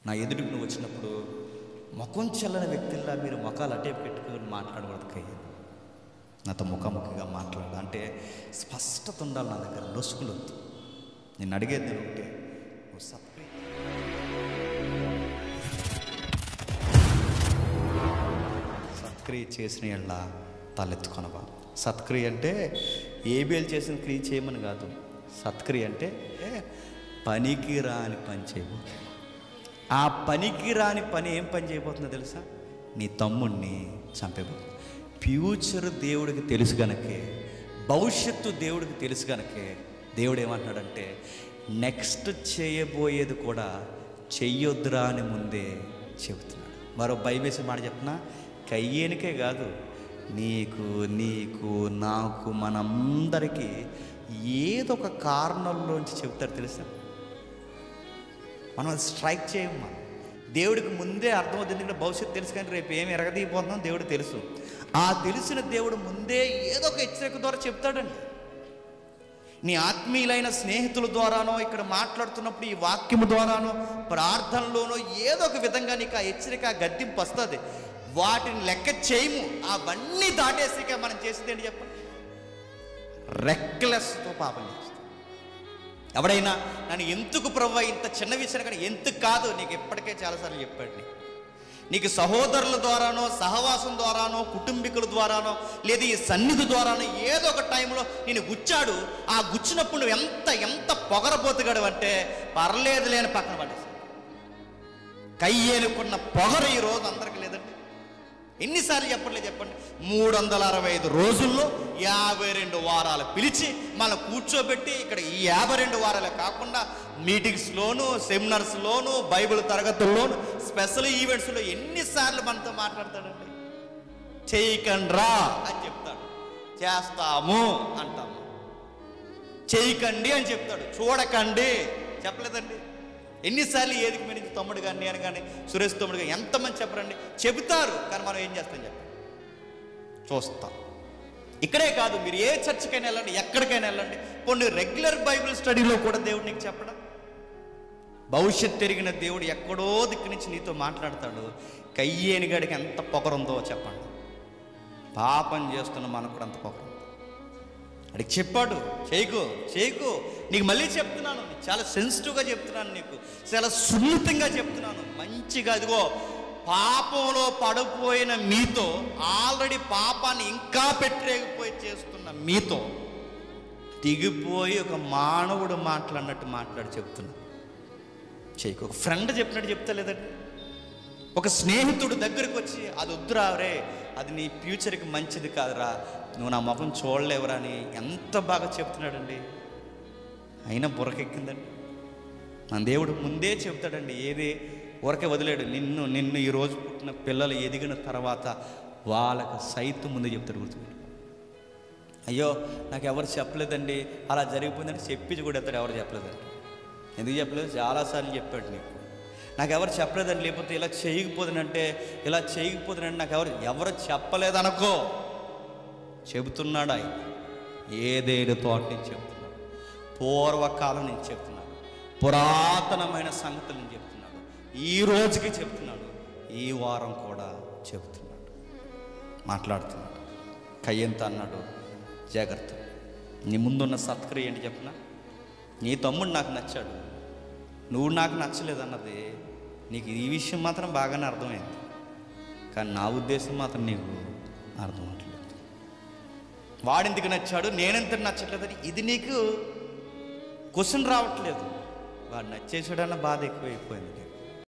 నా ఎదుటికి నువ్వు వచ్చినప్పుడు ముఖం చల్లని వ్యక్తుల్లా మీరు ముఖాలు అటే పెట్టుకుని మాట్లాడకూడదు కయ్య నాతో ముఖాముఖిగా మాట్లాడు అంటే స్పష్టత ఉండాలి నా దగ్గర లొసుకులొద్దు నేను అడిగేది నేను ఒకటే నువ్వు సత్క్రియ సత్క్రియ చేసిన ఎళ్ళ తలెత్తుకొనవా సత్క్రియ అంటే ఏబిఎల్ చేసిన క్రియ చేయమని కాదు సత్క్రియ అంటే ఏ, పనికి రాని పని చేయబోతుంది ఆ పనికి రాని పని ఏం పని చేయబోతుందో తెలుసా నీ తమ్ముణ్ణి చంపేబోతుంది ఫ్యూచర్ దేవుడికి తెలుసు గనకే భవిష్యత్తు దేవుడికి తెలుసు గనకే దేవుడు ఏమంటున్నాడంటే నెక్స్ట్ చేయబోయేది కూడా చెయ్యొద్దురా అని ముందే చెబుతున్నాడు మరో బైబేసి మాట చెప్పిన కయ్యేనికే కాదు నీకు నీకు నాకు మనందరికీ ఏదో ఒక కారణంలోంచి చెబుతారు తెలుసా మనం అది స్ట్రైక్ చేయము మనం దేవుడికి ముందే అర్థమవుతుంది ఎందుకంటే భవిష్యత్తు తెలుసు కానీ రేపు ఏమి ఎరగదీయబోతుందో దేవుడు తెలుసు ఆ తెలిసిన దేవుడు ముందే ఏదో ఒక హెచ్చరిక ద్వారా చెప్తాడండి నీ ఆత్మీయులైన స్నేహితుల ద్వారానో ఇక్కడ మాట్లాడుతున్నప్పుడు ఈ వాక్యము ద్వారానో ప్రార్థనలోనో ఏదో ఒక విధంగా నీకు ఆ హెచ్చరిక ఆ గద్దింపు వస్తుంది వాటిని లెక్క చేయము అవన్నీ దాటేసిక మనం చేసేది ఏంటి చెప్పండి రెక్లెస్తో పాపం చేస్తాం ఎవడైనా నన్ను ఎందుకు ప్రవ్వ ఇంత చిన్న విషయం కానీ ఎందుకు కాదు నీకు ఇప్పటికే చాలాసార్లు చెప్పాడు నీకు. నీకు సహోదరుల ద్వారానో సహవాసం ద్వారానో కుటుంబీకుల ద్వారానో లేదా ఈ సన్నిధి ద్వారానో ఏదో ఒక టైంలో నేను గుచ్చాడు ఆ గుచ్చినప్పుడు నువ్వు ఎంత ఎంత పొగరబోతుగాడు అంటే పర్లేదు లేని పక్కన పడేసి కయ్యేనుకున్న పొగరు ఈ రోజు అందరికి లేదండి ఎన్నిసార్లు చెప్పట్లేదు చెప్పండి మూడు వందల అరవై ఐదు రోజుల్లో యాభై రెండు వారాలు పిలిచి మన కూర్చోబెట్టి ఇక్కడ ఈ యాభై రెండు వారాలే కాకుండా మీటింగ్స్లోను సెమినార్స్లోను బైబిల్ తరగతుల్లోను స్పెషల్ ఈవెంట్స్లో ఎన్నిసార్లు మనతో మాట్లాడతాడండి చేయకండ్రా అని చెప్తాడు చేస్తాము అంటాము చేయకండి అని చెప్తాడు చూడకండి చెప్పలేదండి ఎన్నిసార్లు ఏదికి మీద నుంచి తమ్ముడు కానీ నేను కానీ సురేష్ తమ్ముడు కానీ ఎంతమంది చెప్పరండి చెబుతారు కానీ మనం ఏం చేస్తాం చెప్పండి చూస్తాం ఇక్కడే కాదు మీరు ఏ చర్చికైనా వెళ్ళండి ఎక్కడికైనా వెళ్ళండి కొన్ని రెగ్యులర్ బైబిల్ స్టడీలో కూడా దేవుడు నీకు చెప్పడం భవిష్యత్ తిరిగిన దేవుడు ఎక్కడో దిక్కు నుంచి నీతో మాట్లాడతాడు కయ్యేని గడికి ఎంత పొగరుందో చెప్పండి పాపం చేస్తున్న మనకు కూడా అంత పొగరు అడిగి చెప్పాడు చేయకు చేయకు నీకు మళ్ళీ చెప్తున్నాను చాలా సెన్సిటివ్గా చెప్తున్నాను నీకు చాలా సున్నితంగా చెప్తున్నాను మంచిగా అదిగో పాపంలో పడిపోయిన మీతో ఆల్రెడీ పాపాన్ని ఇంకా పెట్టలేకపోయి చేస్తున్న మీతో దిగిపోయి ఒక మానవుడు మాట్లాడినట్టు మాట్లాడి చెప్తున్నా చేయకు ఒక ఫ్రెండ్ చెప్పినట్టు చెప్తా లేదండి ఒక స్నేహితుడు దగ్గరికి వచ్చి అది వద్దురా రే అది నీ ఫ్యూచర్కి మంచిది కాదురా నువ్వు నా ముఖం చూడలేవురా అని ఎంత బాగా చెప్తున్నాడండి అయినా బుర్రకెక్కిందండి మన దేవుడు ముందే చెప్తాడండి ఏది ఊరకే వదిలేడు నిన్ను నిన్ను ఈ రోజు పుట్టిన పిల్లలు ఎదిగిన తర్వాత వాళ్ళకి సైతం ముందే చెప్తాడు గుర్తుపెట్టు అయ్యో నాకు ఎవరు చెప్పలేదండి అలా జరిగిపోయిందని చెప్పించి కూడా ఎత్తాడు ఎవరు చెప్పలేదండి ఎందుకు చెప్పలేదు చాలాసార్లు చెప్పాడు నీకు నాకు ఎవరు చెప్పలేదని లేకపోతే ఇలా చేయకపోదునంటే ఇలా చేయకపోదునంటే నాకు ఎవరు ఎవరు చెప్పలేదనుకో చెబుతున్నాడు ఆయన ఏదేడు తోట నుంచి చెబుతున్నాడు పూర్వకాలం నుంచి చెప్తున్నాడు పురాతనమైన సంగతులు నుంచి చెప్తున్నాడు ఈ రోజుకి చెప్తున్నాడు ఈ వారం కూడా చెబుతున్నాడు మాట్లాడుతున్నాడు కయ్యంత అన్నాడు జాగ్రత్త నీ ముందున్న సత్క్రియ ఏంటి చెప్పనా నీ తమ్ముడు నాకు నచ్చాడు నువ్వు నాకు నచ్చలేదన్నది నీకు ఈ విషయం మాత్రం బాగానే అర్థమైంది కానీ నా ఉద్దేశం మాత్రం నీకు అర్థం అవ్వట్లేదు వాడెందుకు నచ్చాడు నేనెంత నచ్చట్లేదని ఇది నీకు క్వశ్చన్ రావట్లేదు వాడు నచ్చేసాడన్న బాధ ఎక్కువైపోయింది నీకు